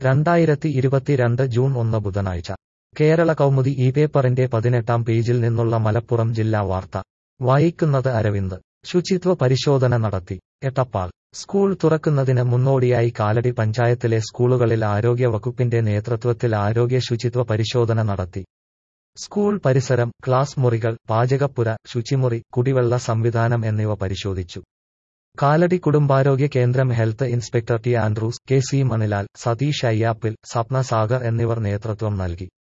രണ്ടായിരത്തി ഇരുപത്തിരണ്ട് ജൂൺ ഒന്ന് ബുധനാഴ്ച കേരള കൗമുദി ഈ പേപ്പറിന്റെ പതിനെട്ടാം പേജിൽ നിന്നുള്ള മലപ്പുറം ജില്ലാ വാർത്ത വായിക്കുന്നത് അരവിന്ദ് ശുചിത്വ പരിശോധന നടത്തി എട്ടപ്പാൾ സ്കൂൾ തുറക്കുന്നതിന് മുന്നോടിയായി കാലടി പഞ്ചായത്തിലെ സ്കൂളുകളിൽ ആരോഗ്യ വകുപ്പിന്റെ നേതൃത്വത്തിൽ ആരോഗ്യ ശുചിത്വ പരിശോധന നടത്തി സ്കൂൾ പരിസരം ക്ലാസ് മുറികൾ പാചകപ്പുര ശുചിമുറി കുടിവെള്ള സംവിധാനം എന്നിവ പരിശോധിച്ചു കാലടി കുടുംബാരോഗ്യ കേന്ദ്രം health inspector T Andrews K C Manilal Satheesh അയ്യാപ്പിൽ സപ്ന സാഗർ എന്നിവർ നേതൃത്വം നൽകി